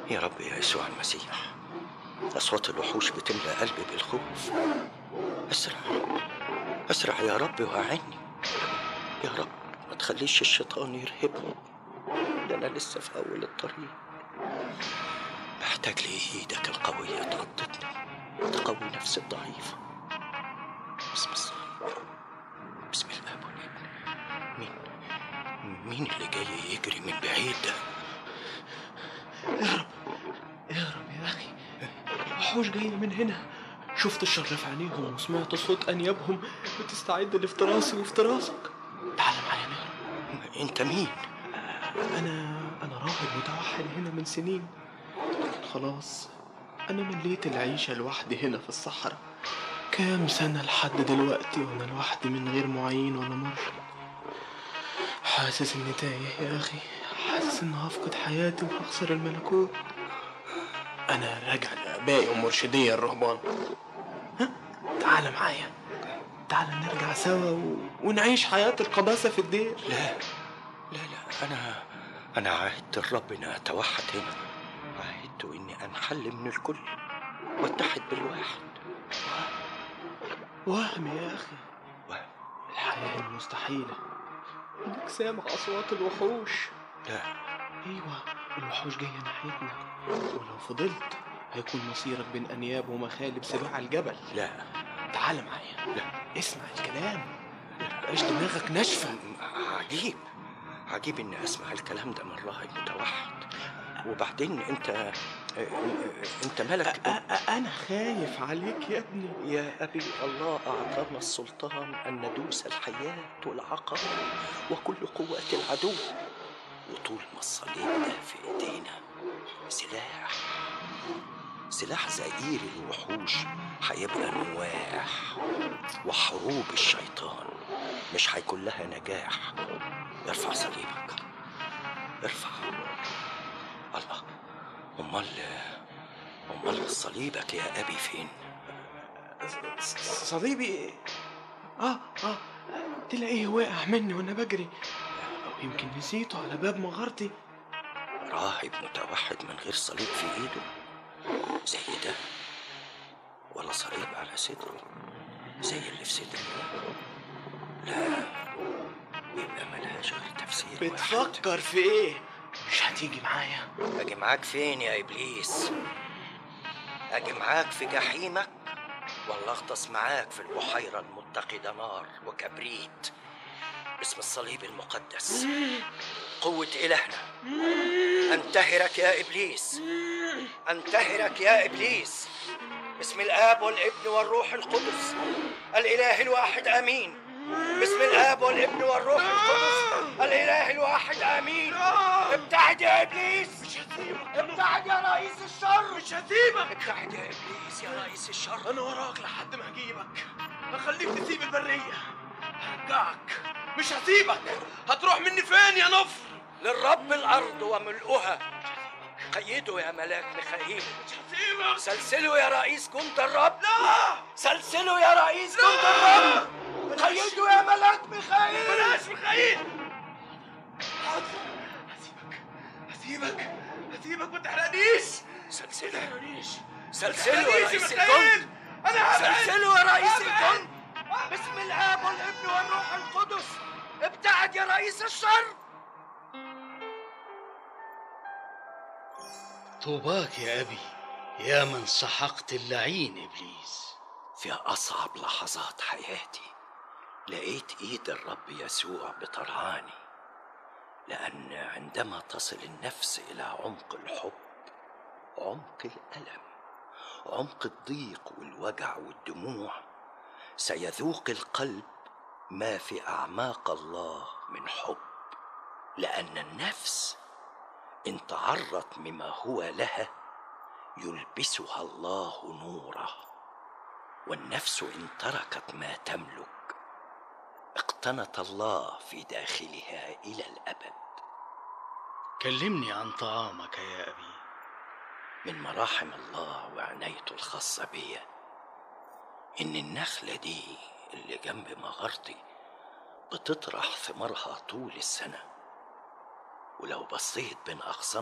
يا رب يا يسوع المسيح أصوات الوحوش بتملى قلبي بالخوف أسرع أسرع يا رب وأعني يا رب ما تخليش الشيطان يرهبني ده أنا لسه في أول الطريق محتاج لإيدك القوية تغطتني تقوي نفسي الضعيفة بسم الله بسم الله والابن مين مين اللي جاي يجري من بعيد ده اهرب اهرب يا أخي وحوش جاية من هنا شفت الشر في عينيهم وسمعت صوت أنيابهم بتستعد لافتراسي وافتراسك تعال معايا نهرب انت مين أنا أنا راهب متوحد هنا من سنين لكن خلاص أنا مليت العيشة لوحدي هنا في الصحراء كام سنة لحد دلوقتي وأنا لوحدي من غير معين ولا مرشد حاسس إني تايه يا أخي حاسس إني هفقد حياتي وهخسر الملكوت أنا راجع لآبائي ومرشدي الرهبان ها تعال معايا تعال نرجع سوا و... ونعيش حياة القداسة في الدير لا لا لا أنا أنا عاهدت الرب إني أتوحد هنا عاهدت إني أنحل من الكل واتحد بالواحد وهم يا أخي وهم. الحياة المستحيلة إنك سامع أصوات الوحوش لا أيوة الوحوش جاية ناحيتنا ولو فضلت هيكون مصيرك بين أنياب ومخالب سباع الجبل لا تعال معايا لا اسمع الكلام مبقاش دماغك ناشفة عجيب عجيب إني أسمع الكلام ده من راهب متوحد وبعدين أنت أنت ملك أ- أ- أنا خايف عليك يا ابني يا أبي الله أعطانا السلطان أن ندوس الحياة والعقبة وكل قوة العدو وطول ما الصليب ده في إيدينا سلاح سلاح زئير الوحوش هيبقى نواح وحروب الشيطان مش هيكون لها نجاح ارفع صليبك ارفع الله امال امال صليبك يا ابي فين ص- ص- صليبي اه اه تلاقيه واقع مني وانا بجري او يمكن نسيته على باب مغارتي راهب متوحد من غير صليب في ايده زي ده ولا صليب على صدره زي اللي في صدري لا يبقى ملهاش غير تفسير واحد بتفكر في ايه مش هتيجي معايا اجي معاك فين يا ابليس اجي معاك في جحيمك ولا اغطس معاك في البحيره المتقده نار وكبريت باسم الصليب المقدس قوه الهنا انتهرك يا ابليس انتهرك يا ابليس باسم الاب والابن والروح القدس الاله الواحد امين باسم الاب والابن والروح القدس الاله الواحد امين ابتعد يا ابليس مش هسيبك ابتعد يا رئيس الشر مش هسيبك ابتعد يا ابليس يا رئيس الشر انا وراك لحد ما هجيبك هخليك تسيب البريه هرجعك مش هسيبك هتروح مني فين يا نفر للرب الارض وملؤها قيدوا يا ملاك ميخائيل مش هسيبك سلسلوا يا رئيس جند الرب لا سلسلوا يا رئيس جند الرب قيدوا يا ملاك ميخائيل بلاش ميخائيل حاضر هسيبك هسيبك هسيبك ما تحرقنيش ما سلسلوا تحرقنيش سلسلوا يا رئيس الجند انا هبعد سلسلوا يا رئيس هبعد. الجند باسم الاب والابن والروح القدس ابتعد يا رئيس الشر طوباك يا أبي يا من سحقت اللعين إبليس في أصعب لحظات حياتي لقيت إيد الرب يسوع بترعاني لأن عندما تصل النفس إلى عمق الحب عمق الألم عمق الضيق والوجع والدموع سيذوق القلب ما في أعماق الله من حب لأن النفس إن تعرت مما هو لها يلبسها الله نوره والنفس ان تركت ما تملك اقتنت الله في داخلها الى الابد كلمني عن طعامك يا أبي من مراحم الله وعنايته الخاصه بيا ان النخله دي اللي جنب مغارتي بتطرح ثمارها طول السنه ولو بصيت بين اغصان